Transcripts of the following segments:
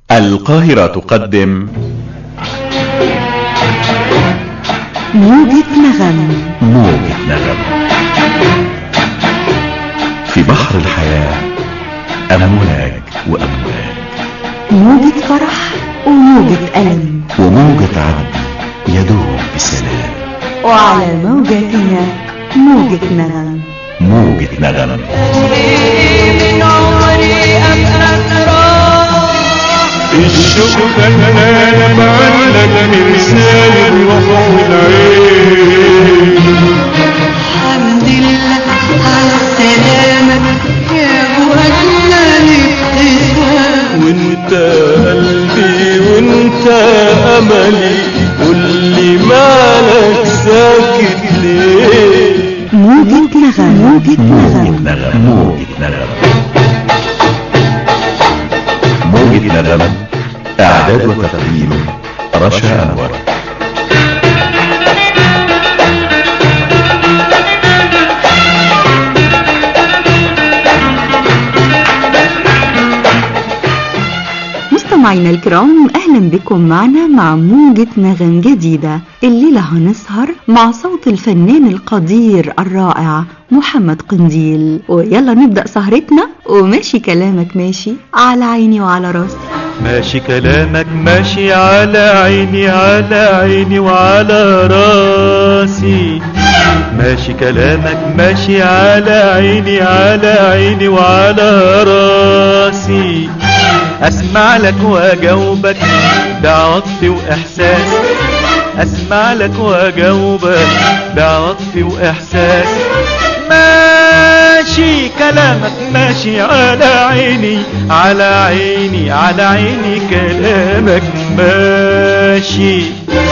القاهرة تقدم موجة نغم موجة نغم في بحر الحياة أمواج وأمواج موجة فرح وموجة ألم وموجة عدل يدوب بسلام وعلى موجتنا موجة نغم موجة نغم من عمري أبقى راح الشوق خلانا معلق مرسال الروح والعين الحمد لله على السلامة يا أبو أجمل ابتسام وانت قلبي وانت املي قولي مالك ساكت ليه موجة نغم موجة موجة نغم نغم موجة نغم موجة نغم إعداد وتقديم رشا أنور مستمعينا الكرام اهلا بكم معنا مع موجة نغم جديدة الليلة هنسهر مع صوت الفنان القدير الرائع محمد قنديل ويلا نبدأ سهرتنا وماشي كلامك ماشي على عيني وعلى راسي ماشي كلامك ماشي على عيني على عيني وعلى راسي ماشي كلامك ماشي على عيني على عيني وعلى راسي اسمع لك واجاوبك بعطف واحساس اسمع لك واجاوبك بعطف واحساس ماشي كلامك ماشي على عيني على عيني على عيني كلامك ماشي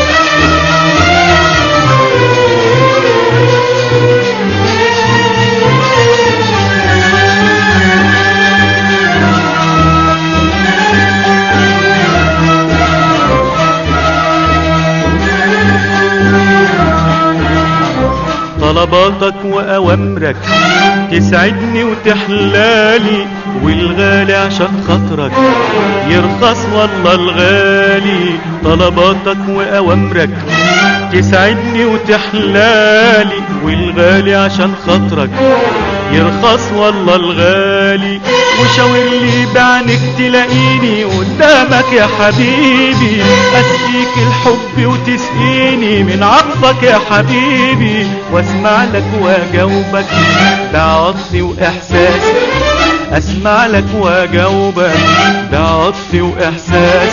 طلباتك وأوامرك تسعدني وتحلالي والغالي عشان خاطرك يرخص والله الغالي طلباتك وأوامرك تسعدني وتحلالي والغالي عشان خاطرك يرخص والله الغالي وشاور لي بعينك تلاقيني قدامك يا حبيبي اسقيك الحب وتسقيني من عطفك يا حبيبي واسمع لك واجاوبك بعطف واحساس اسمع لك واجاوبك بعطف واحساس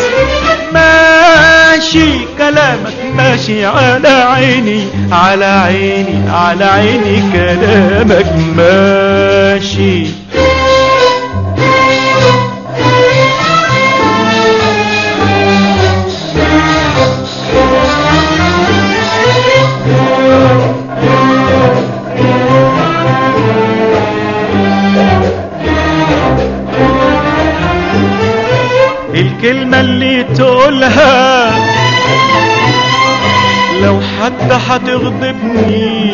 ماشي كلامك ماشي على عيني على عيني على عيني كلامك ماشي الكلمة اللي تقولها لو حتى هتغضبني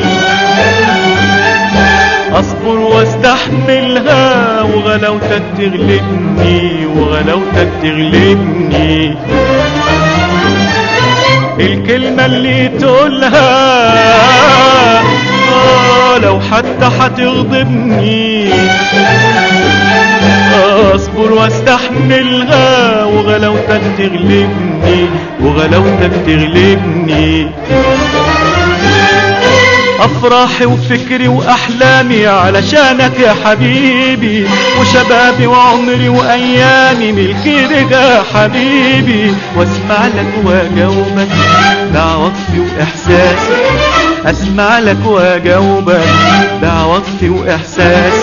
اصبر واستحملها وغلاوتك تغلبني وغلاوتك تغلبني الكلمة اللي تقولها آه لو حتى هتغضبني اصبر واستحملها وغلاوتك تغلبني وغلاوتك تغلبني افراحي وفكري واحلامي علشانك يا حبيبي وشبابي وعمري وايامي ملكي لك يا حبيبي واسمع لك واجاوبك بعطف واحساس اسمع لك واجاوبك بعطف واحساس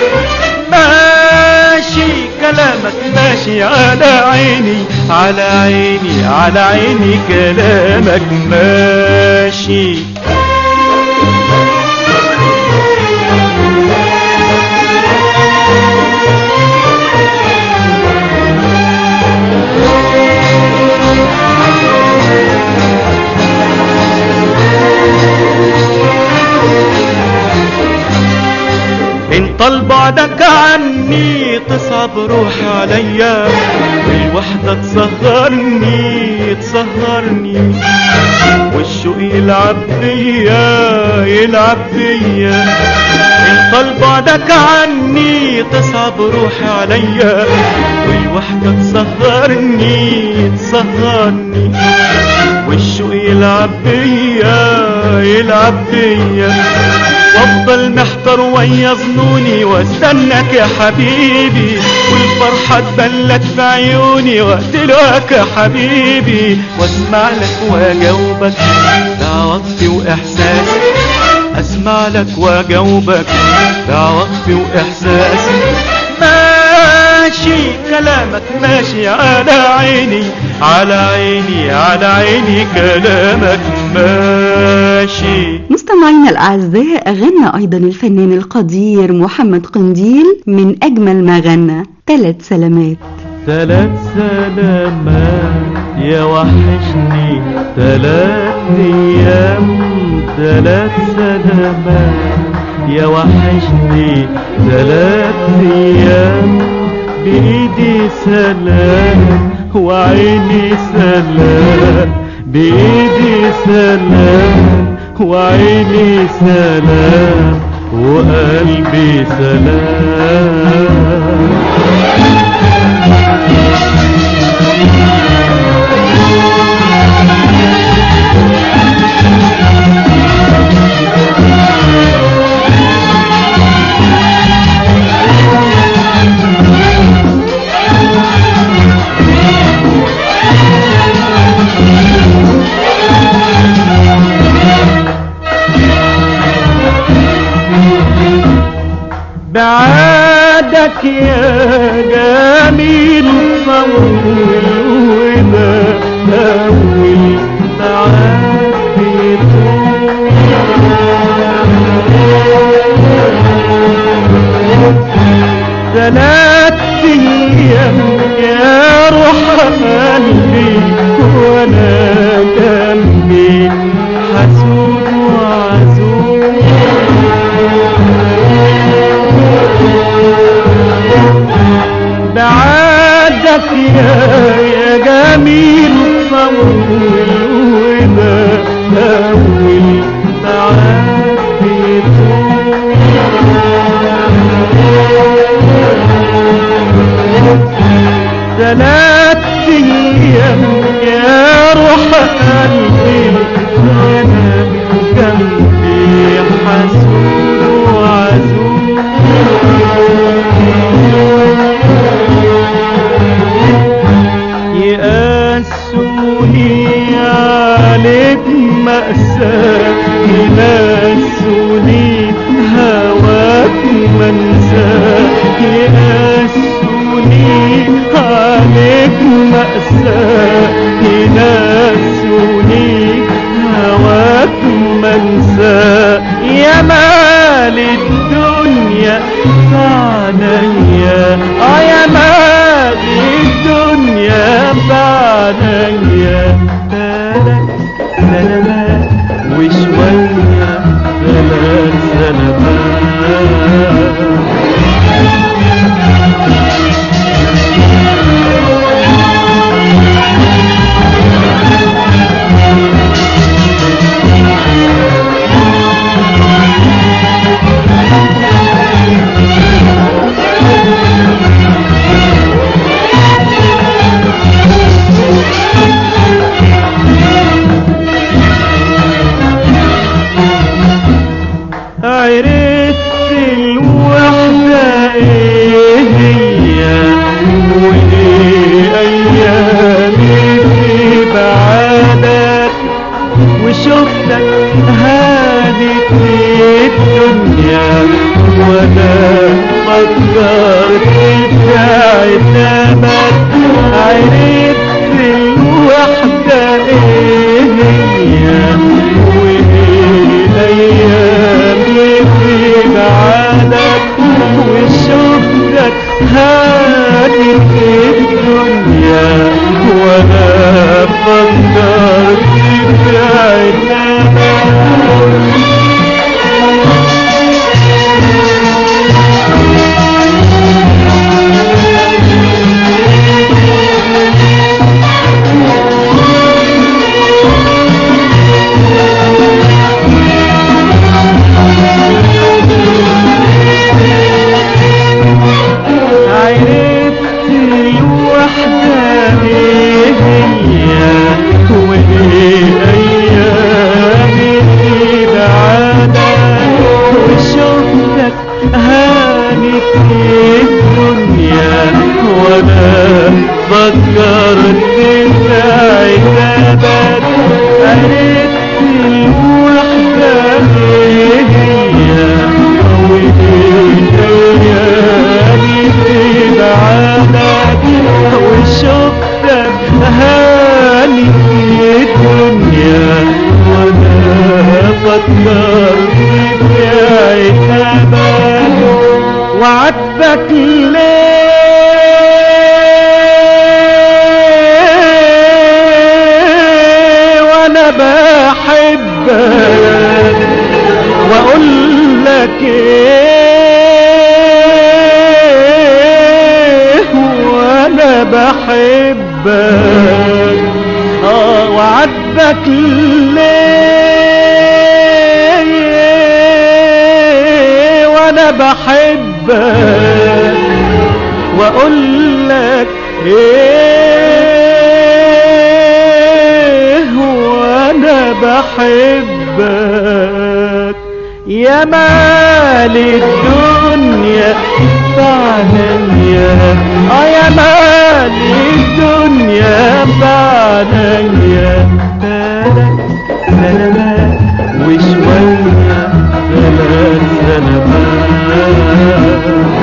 ماشي كلامك ماشي على عيني على عيني على عيني كلامك ماشي ان طال بعدك عني تصعب روحي عليا والوحدة والوحدة تسهرني تسهرني والشوق يلعب بيا يلعب بيا انت بعدك عني تصعب روحي عليا والوحدة تسهرني تسهرني والشوق يلعب بيا يلعب بيا وافضل محتار ويا ظنوني واستناك يا حبيبي والفرحة تبلت في عيوني واقتلك يا حبيبي واسمع لك واجاوبك بعواطفي واحساسي اسمع لك واجاوبك بعواطفي واحساسي ماشي كلامك ماشي على عيني على عيني على عيني كلامك ماشي مستمعينا الأعزاء غنى أيضا الفنان القدير محمد قنديل من أجمل ما غنى ثلاث سلامات ثلاث سلامات يا وحشني ثلاث ايام ثلاث سلامات يا وحشني ثلاث ايام بايدي سلام وعيني سلام بايدي سلام وعيني سلام وقلبي سلام بعادك يا جميل طول وده أول بعاد ثلاث أيام يا روح قلبي وأنا جنبي حسود وعزوز بعدك يا يا جميل طول وده أول بعد ثلاث أيام يا روح قلبي وأنا جنبي حسود وعزوز يقاسوني عليك مأساة ينسوني هواك منساة يقاسوني عليك مأساة ينسوني هواك منساة يا مال الدنيا فعنيا اه يا مال الدنيا فعنيا ثلاث سلامات وشوية ثلاث سلامات فكرت في عتابك قالت الوحدة هي وليالي تبعدك وشفتك هاني في الدنيا وانا فكرت في عتابك وعاتبك ليه وانا بحبك واقول لك ايه وانا بحبك اه وعاتبك ليه وانا بحبك واقول لك ايه وانا بحبك يا مال الدنيا بعديا اه يا مال الدنيا بعديا ثلاث سلامات وشوية ثلاث سلامات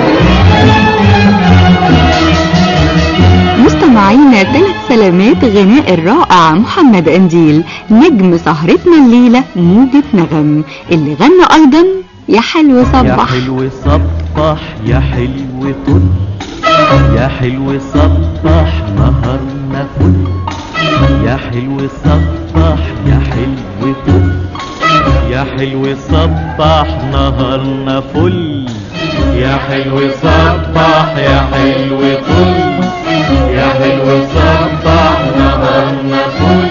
مستمعينا ثلاث سلامات غناء الرائع محمد أنديل نجم سهرتنا الليلة موجة نغم اللي غنى أيضا يا حلو يا صبح حلو صبح يا حلو طل يا حلو صبح نهارنا فل يا حلو صبح يا حلو طل يا حلو صبح نهارنا فل يا حلو صبح يا حلو طل يا حلو صبح نهارنا فل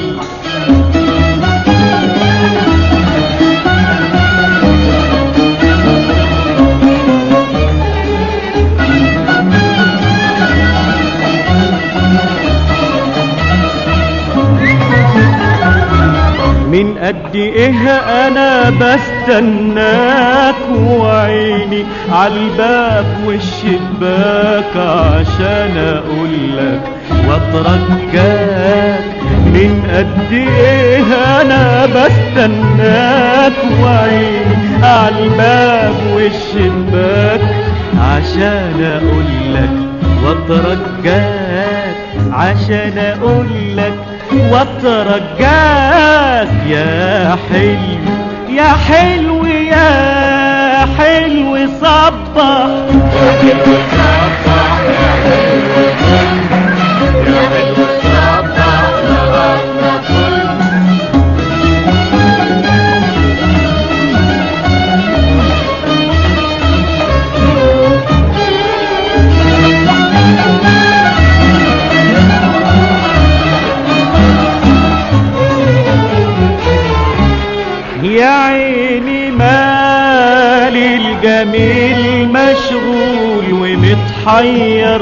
من قد ايه انا بستناك وعيني عالباب والشباك عشان اقولك واترجاك من قد ايه انا بستناك وعيني عالباب والشباك عشان اقولك واترجاك عشان اقولك واترجاك يا حلو يا حلو يا حلو صبح يا عيني مال الجميل مشغول ومتحير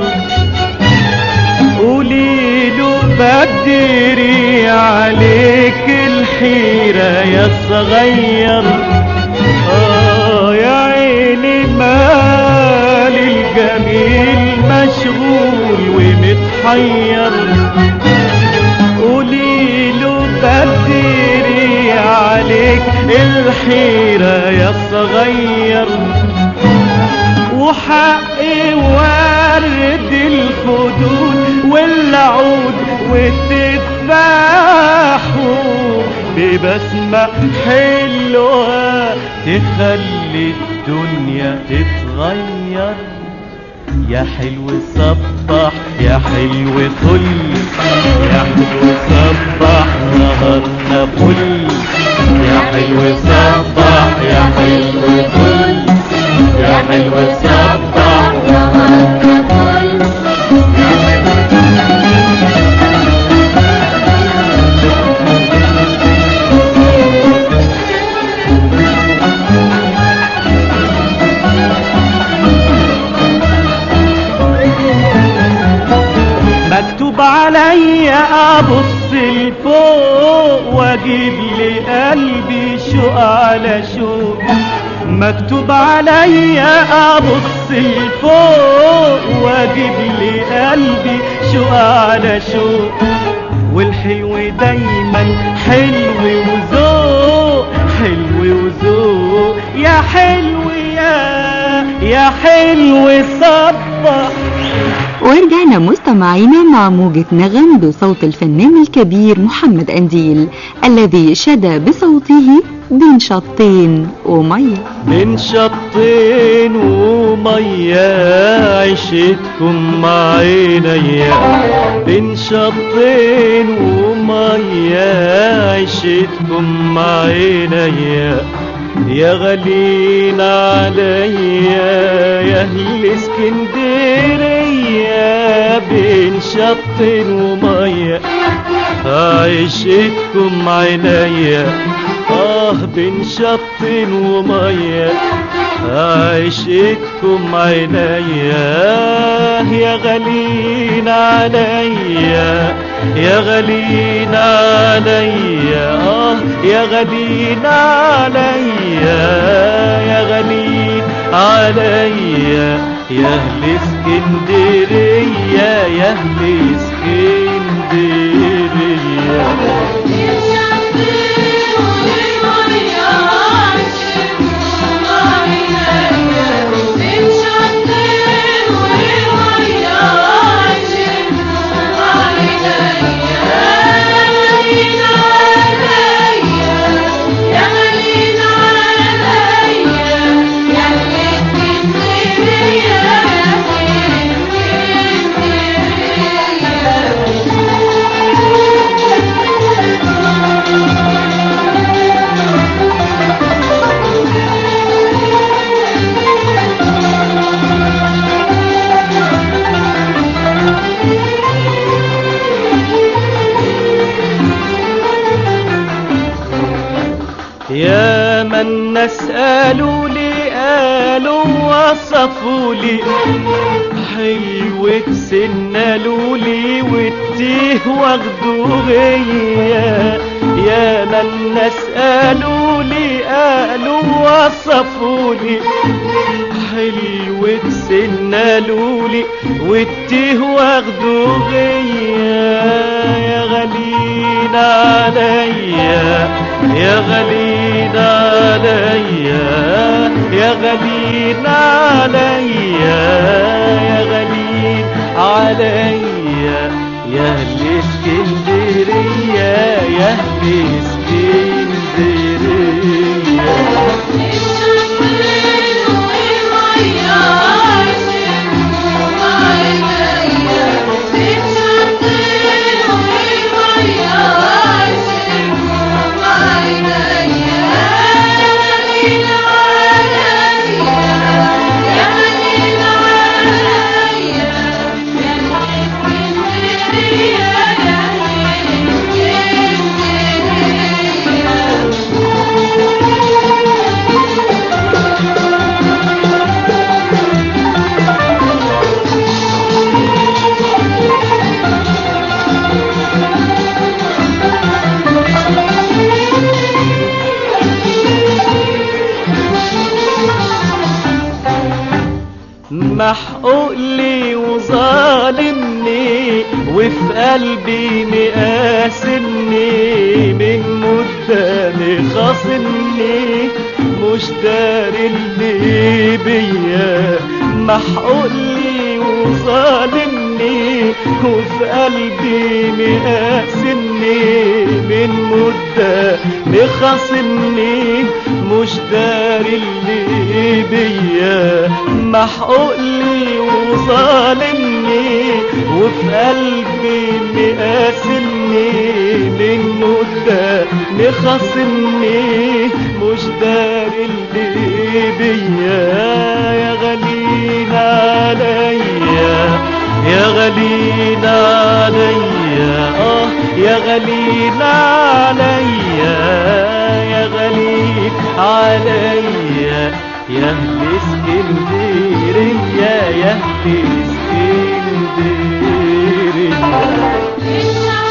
قولي له بدري عليك الحيرة يا صغير آه يا عيني مال الجميل مشغول ومتحير قولي له بدري عليك الحيرة يا صغير وحقي ورد الخدود والعود وتذبحوا ببسمة حلوة تخلي الدنيا تتغير يا حلو صبح يا حلو طل يا حلو صبح نهارنا فل يا حلو صبح يا حلو طل يا حلو صبح نهارنا فل مكتوب عليا ابص لفوق واجيب لقلبي شوق على شوق مكتوب عليا ابص لفوق واجيب لي قلبي شوق على شوق والحلو دايما حلو وذوق حلو وذوق يا حلو يا يا حلو صبح ورجعنا مستمعينا مع موجة نغم بصوت الفنان الكبير محمد أنديل الذي شدى بصوته بين شطين ومية بين شطين ومية عشتكم مع عينيا بين شطين ومية عشتكم مع عينيا يا غالين عليا يا اهل اسكندرية بين شطين ومية عشتكم عينيا اه بين شط ومية عشتكم عينيا يا غالين عليا يا غالين عليا اه يا غالين عليا يا غالين عليا يا اهل اسكندرية يا اهل اسكندرية يا من الناس قالوا لي قالوا وصفوا لي حلوة سنالوا لي والتيه واخدوا غيا يا من الناس قالوا لي قالوا وصفوا لي حلوة سنالوا لي والتيه واخدوا غيا يا غالين عليا يا غالين عليا يا غالين عليا يا غالين عليا يا اهل اسكندريه يا اهل اسكندريه محقوق لي وظالمني وفي قلبي مقاسمني من قدامي خاصمني مش داري اللي بيا محقوق لي وظالمني وفي قلبي مقاسمني من مدة مخاصمني مش داري اللي بيا محقوق لي وظالمني وفي قلبي مقاسمني من مدة مخاصمني مش داري اللي بيا يا غالين عليا يا غالين عليا اه يا غالين عليا يا غالين عليا يا اهل اسكندريه يا اهل اسكندريه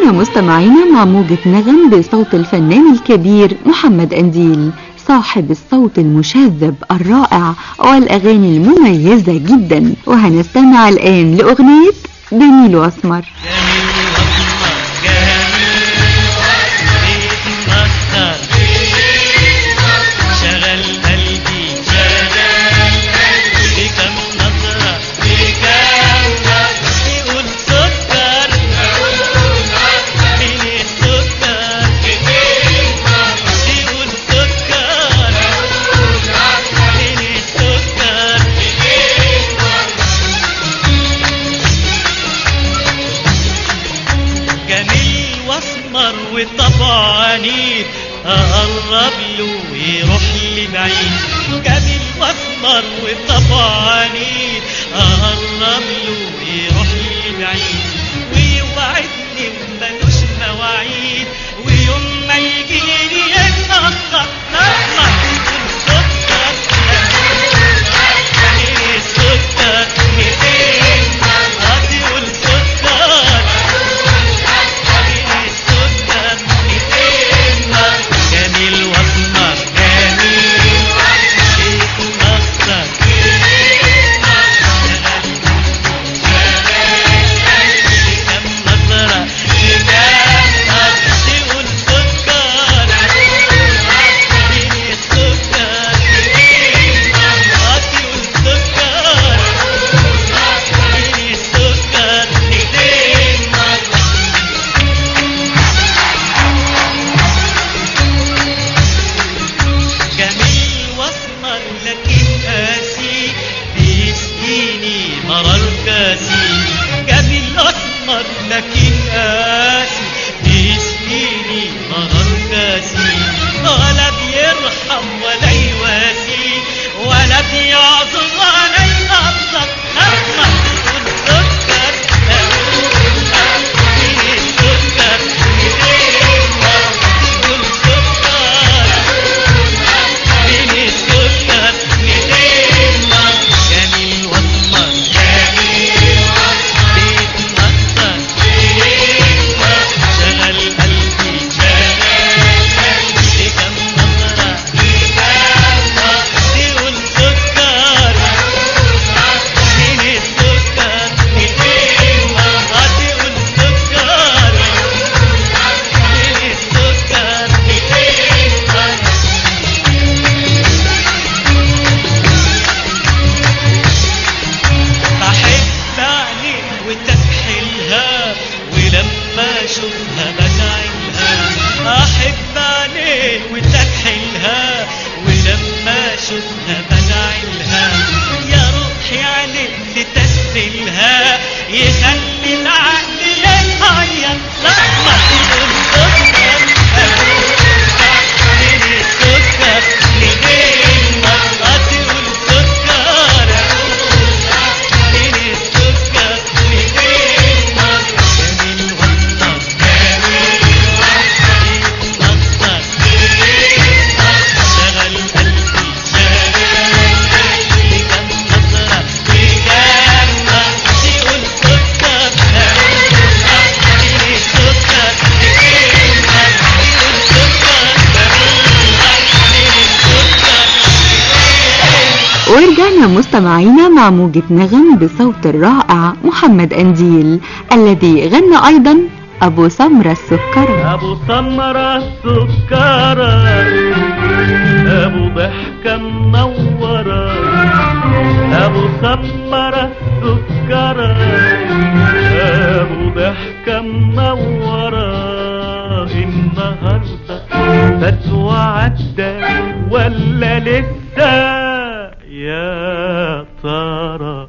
ورجعنا مستمعينا مع موجة نغم بصوت الفنان الكبير محمد أنديل صاحب الصوت المشذب الرائع والأغاني المميزة جدا وهنستمع الآن لأغنية جميل وأسمر شغل قلبي شغل قلبي كم نظرة بكم نظرة يقول سكر من السكر يقول سكر من السكر جميل واسمر وطبعه عنيد اقرب له ويروح لي بعيد جميل واسمر وطبعه عنيد اقرب له ويروح لي بعيد ويوعدني وملوش مواعيد ويوم ما يجيلي يتأخر نطلع السكر السكر ميتين قاضي والسكر جميل واسمر جميل شيك مصدر كم نظرة كم تقول سكر اديني السكر قاضي والسكر اديني السكر ايدين جميل واسمر لكن قاسي بيسقيني مرار كاسي جميل اسمر لكن قاسي بيسقيني مرار كاسي ولا بيرحم ولا يواسي ولا بيعذر ولا يقدر اسمر والسكر اديني السكر ايدين والسكر من السكر ميتين جميل واسمر جميل بيتمطر شغل قلبي شغل قلبي كم نظرة تقول سكر من السكر ميتين تقول سكر من السكر ميتين بحب عينيك وتكحلها ولما اشوفها بزعلها احب عينيك وتكحلها ولما اشوفها بزعلها يا روحي عليك تتسلها يخلي العقل يتغير لما تقول سكر من السكر لجين ما تقول سكر من السكر لجين جميل وسط جميل وسط شغل قلبي شغل قلبي كم نظرة بكم تقول سكر من السكر لجين تقول سكر من السكر ورجعنا مستمعينا مع موجة نغم بصوت الرائع محمد أنديل الذي غنى أيضا أبو سمرة السكرة ابو سمرة السكرة ابو ضحكة منورة ابو سمرة السكرة ابو ضحكة منورة النهاردة فات وعدى ولا لسه يا ترى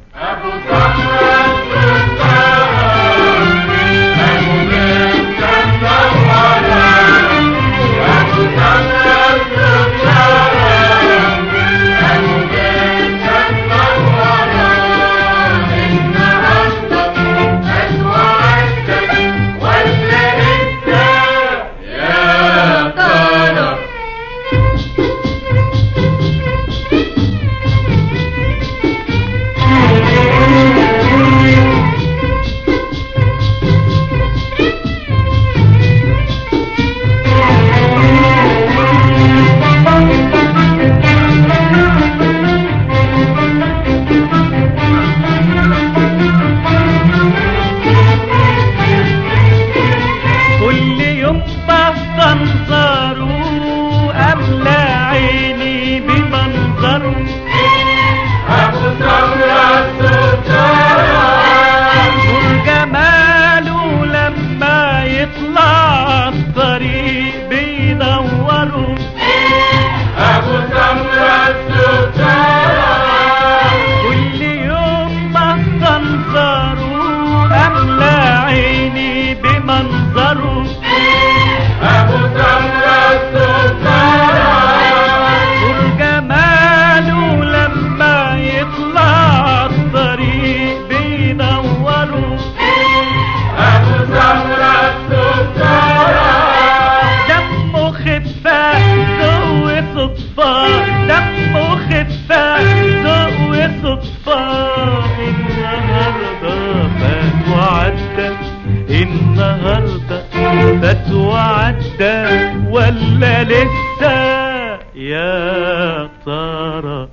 النهاردة فات وعدى ولا لسه يا ترى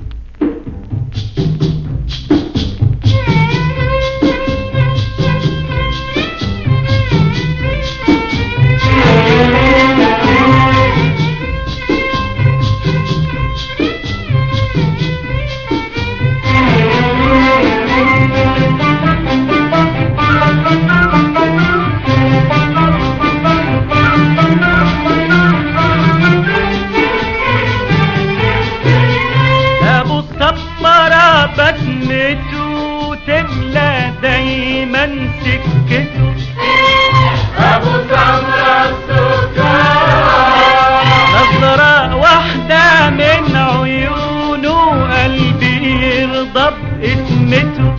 ابو الصبرة بسمته تملى دايما سكته ابو نظرة واحدة من عيونه قلبي يرضى باسمته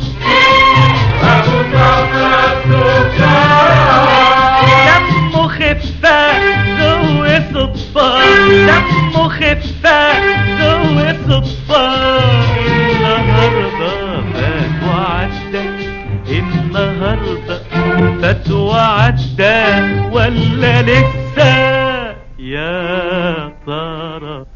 دمه خفة جوه صدفة دمه خفة جوه صدفة النهاردة فات وعدى النهاردة فات وعدى ولا لسه يا ترى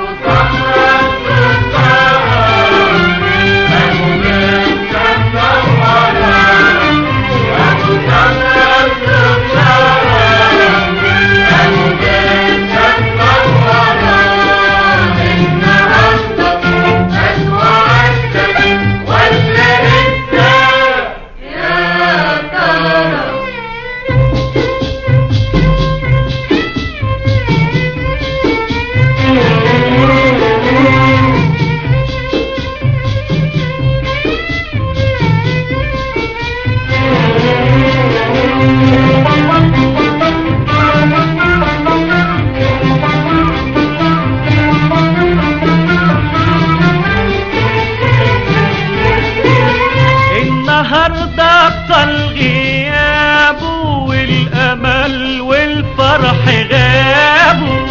النهاردة بطل غيابه والأمل والفرح غابوا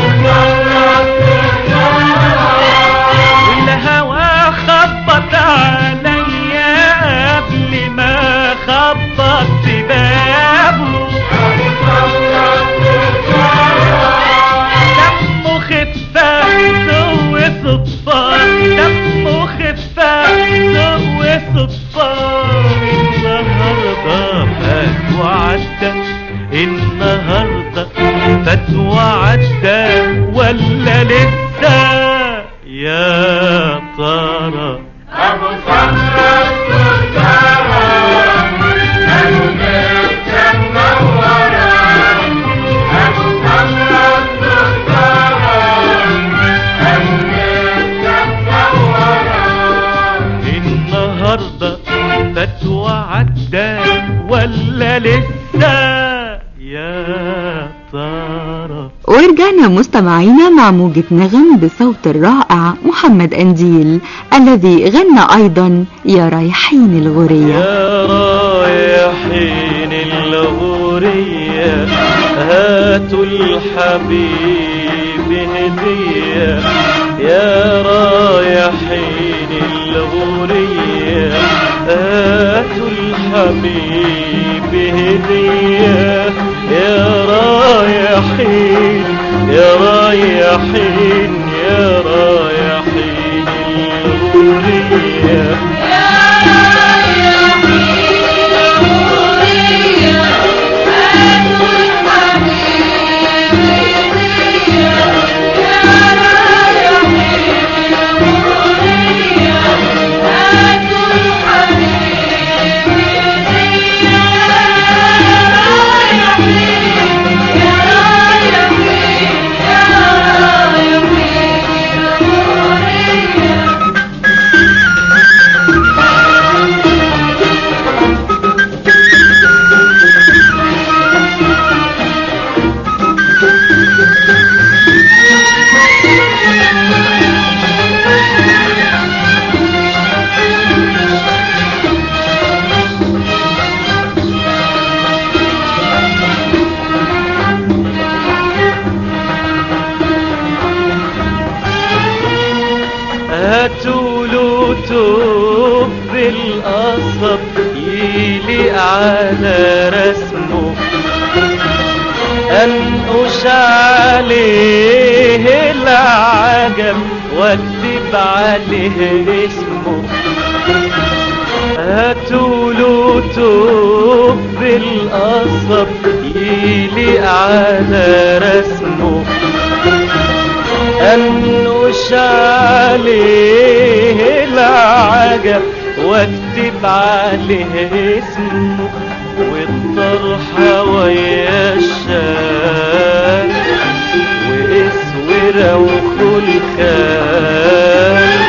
والهوى خبط عليا قبل ما خبط في بابه دمه خفة سوى صدفة دمه خفة سوى صدفة النهاردة فات وعدى النهاردة فات وعدى ولا لسه يا ترى النهاردة فات وعدى ولا لسه يا ترى ورجعنا مستمعينا مع موجة نغم بصوت الرائع محمد أنديل الذي غنى أيضا يا رايحين الغورية يا رايحين الغورية هاتوا الحبيب هدية يا رايحين الغورية هاتوا الحبيب هدية يا رايحين يا رايحين يا رايحين الغورية هاتوا توب بالقصب يليق على رسم عليه العجب واكتب عليه اسمه هاتوله توب بالقصب يليق على رسمه أنقش عليه العجب واكتب عليه اسمه والطرحة ويا الشام واسورة وخلخال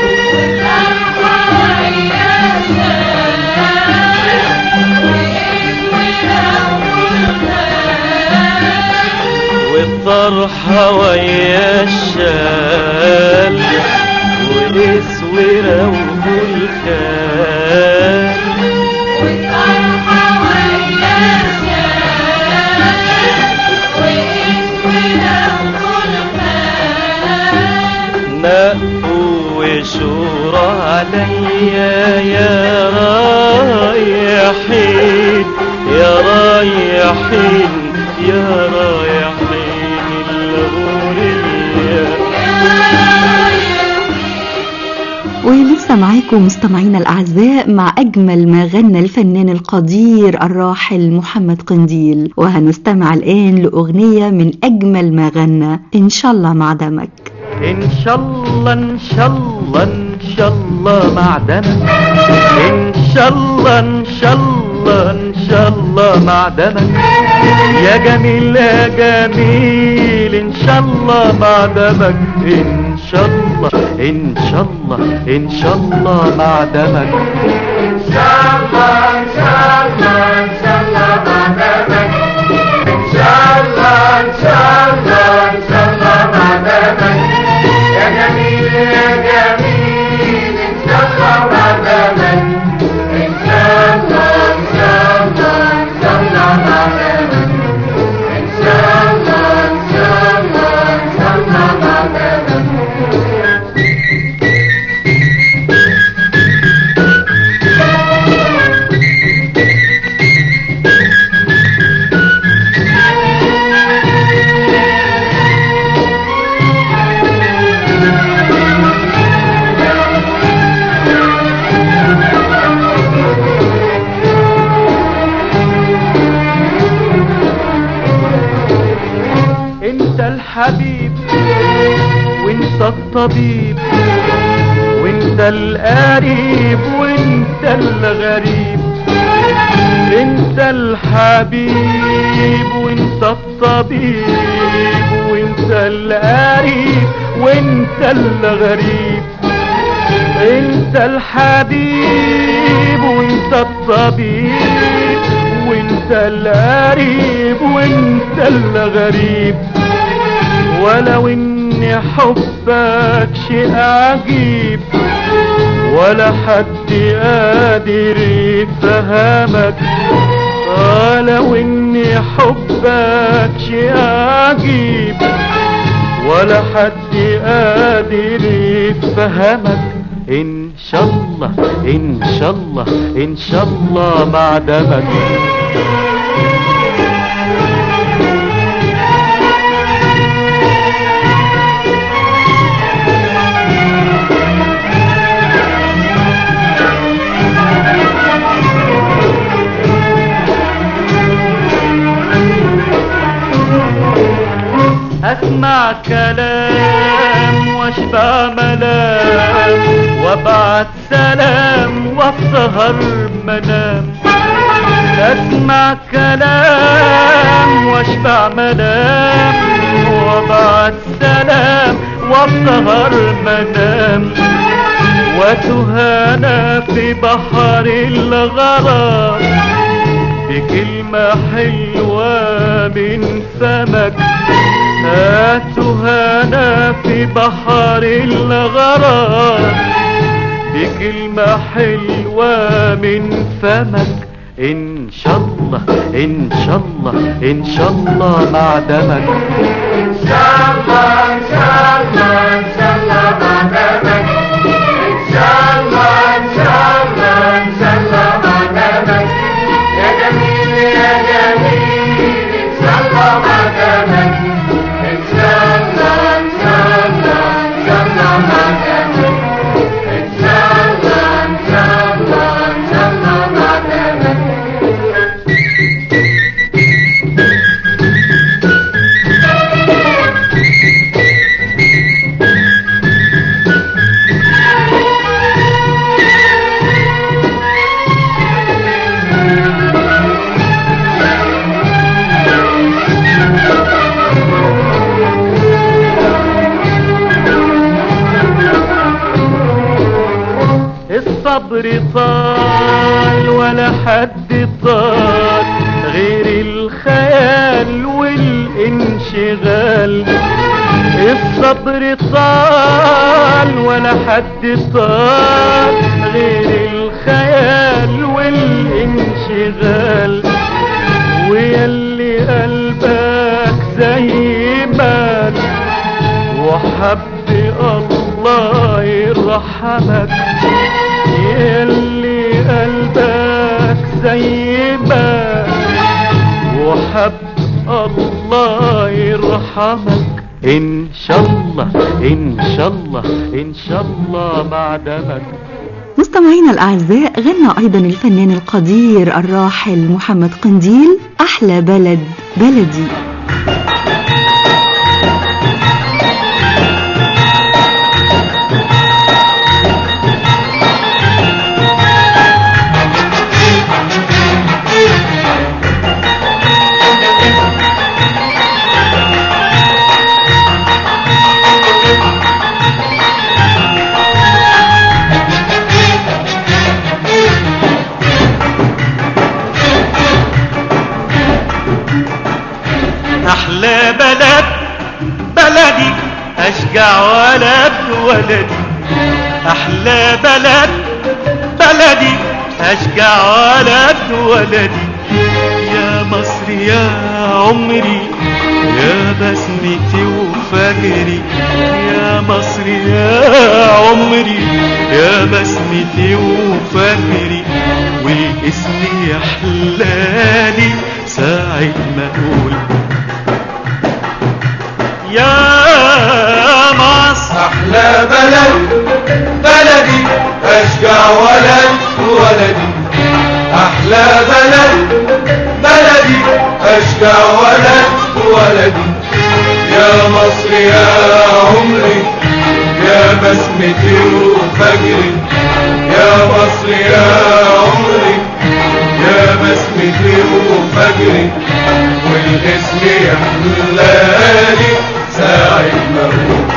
والطرحة ويا الشال واسورة وخلخال نقوا وشورى عليا يا رايحين يا رايحين يا رايحين الغورية ولسه معاكم مستمعينا الأعزاء مع أجمل ما غنى الفنان القدير الراحل محمد قنديل وهنستمع الآن لأغنية من أجمل ما غنى إن شاء الله مع دمك إن شاء الله إن شاء الله إن شاء الله معدنك إن شاء الله إن شاء الله إن شاء الله معدنك يا جميل يا جميل إن شاء الله معدنك إن شاء الله إن شاء الله إن شاء الله معدنك إن شاء الله إن شاء الله إن شاء الله معدنك إن شاء الله إن شاء الله إن شاء الله معدنك يا جميل يا جميل إن شاء الله معدنك إن شاء الله إن شاء الله إن شاء الله معدنك إن شاء الله إن شاء الله إن شاء الله معدنك انت الحبيب وانت الطبيب وانت القريب وانت الغريب انت الحبيب وانت الطبيب وانت القريب وانت الغريب انت الحبيب وانت الطبيب وانت القريب وانت الغريب ولو ان حبك شيء عجيب ولا حد قادر يفهمك ولو ان حبك شيء عجيب ولا حد قادر يفهمك ان شاء الله ان شاء الله ان شاء الله مع دمك اسمع كلام واشبع ملام وابعت سلام واسهر منام اسمع كلام واشبع ملام وابعت سلام واسهر منام وتهانى في بحر الغرام بكلمة حلوة من فمك هاتهانا في بحر الغرام بكلمة حلوة من فمك إن شاء الله إن شاء الله إن شاء الله مع دمك إن شاء الله إن شاء الله إن شاء الله مع دمك إن شاء الله إن شاء الله إن شاء الله مع دمك يا جميل يا جميل إن شاء الله مع دمك الصبر طال ولا حد طال غير الخيال والانشغال الصبر طال ولا حد طال غير الخيال والانشغال ويلي قلبك زي مال وحب الله يرحمك يلي قلبك زي مال وحب الله يرحمك ان شاء الله ان شاء الله ان شاء الله بعدمك مستمعينا الأعزاء غنى أيضا الفنان القدير الراحل محمد قنديل أحلى بلد بلدي احلى بلد بلدي اشجع ولد ولدي احلى بلد بلدي اشجع ولد ولدي يا مصر يا عمري يا بسمتي وفجري يا مصر يا عمري يا بسمتي وفجري والاسم يحلالي ساعة ما اقول يا مصر أحلى بلد بلدي أشجع ولد ولدي أحلى بلد بلدي أشجع ولد ولدي يا مصر يا عمري يا بسمتي وفجري يا مصر يا عمري يا بسمتي وفجري والاسم يحلالي ساعة ما أقول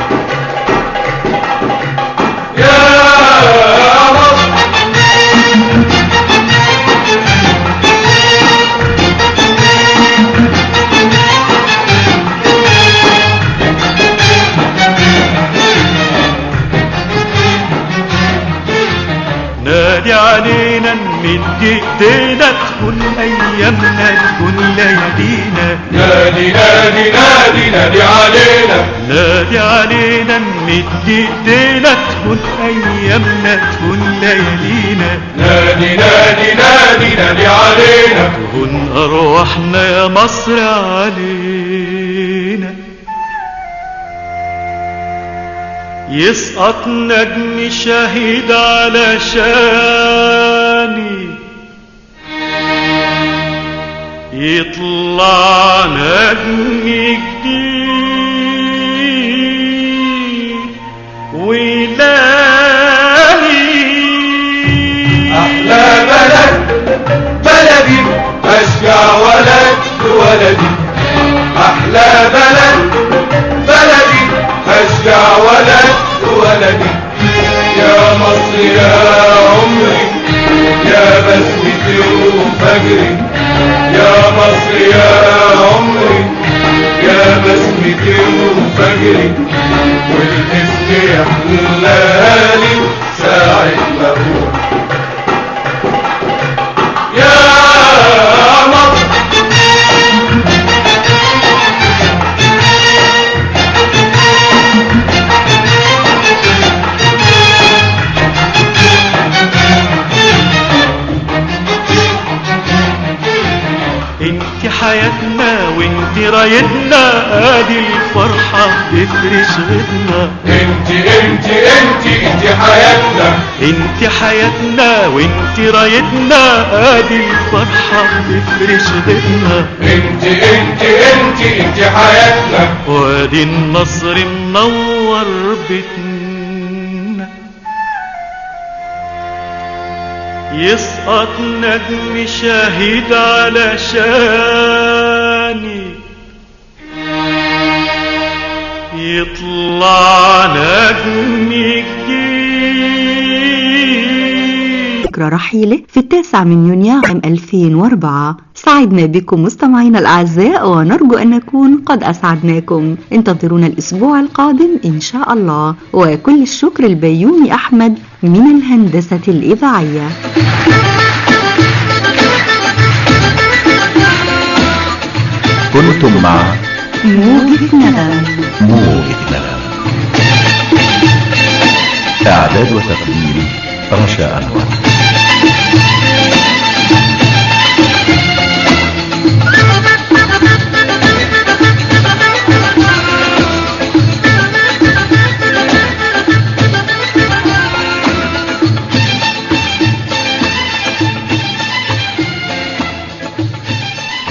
يا مصر نادي علينا نمد ايدينا تكون ايامنا تكون ليالينا نادي نادي نادي نادي علينا نادي علينا نمد ايدينا تكون ايامنا تكون ليالينا نادي نادي نادي نادي علينا تهون ارواحنا يا مصر علينا يسقط نجم شهيد على شاني يطلع نجم جديد ويلاقي أحلى بلد بلدي أشجع ولد ولدي أحلى بلد بلدي أشجع ولد ولدي يا مصر يا عمري يا بسمتي وفجري يا مصر يا عمري يا بسمتي وفجري والاسم يحلالي ساعة ما أقول يا مصر انت حياتنا وانت رايتنا ادي الفرحة تفرش غدنا انت انت انت انت حياتنا انت حياتنا وانت رايتنا ادي الفرحة تفرش غدنا انت انت انت انت حياتنا وادي النصر منور بيتنا يسقط نجم شاهد على شاني يطلع نجم جديد ذكرى رحيله في التاسع من يونيو عام 2004 سعدنا بكم مستمعينا الأعزاء ونرجو أن نكون قد أسعدناكم انتظرونا الأسبوع القادم إن شاء الله وكل الشكر البيومي أحمد من الهندسة الإذاعية كنتم مع موجة نغم موجة نغم إعداد وتقديم رشا أنور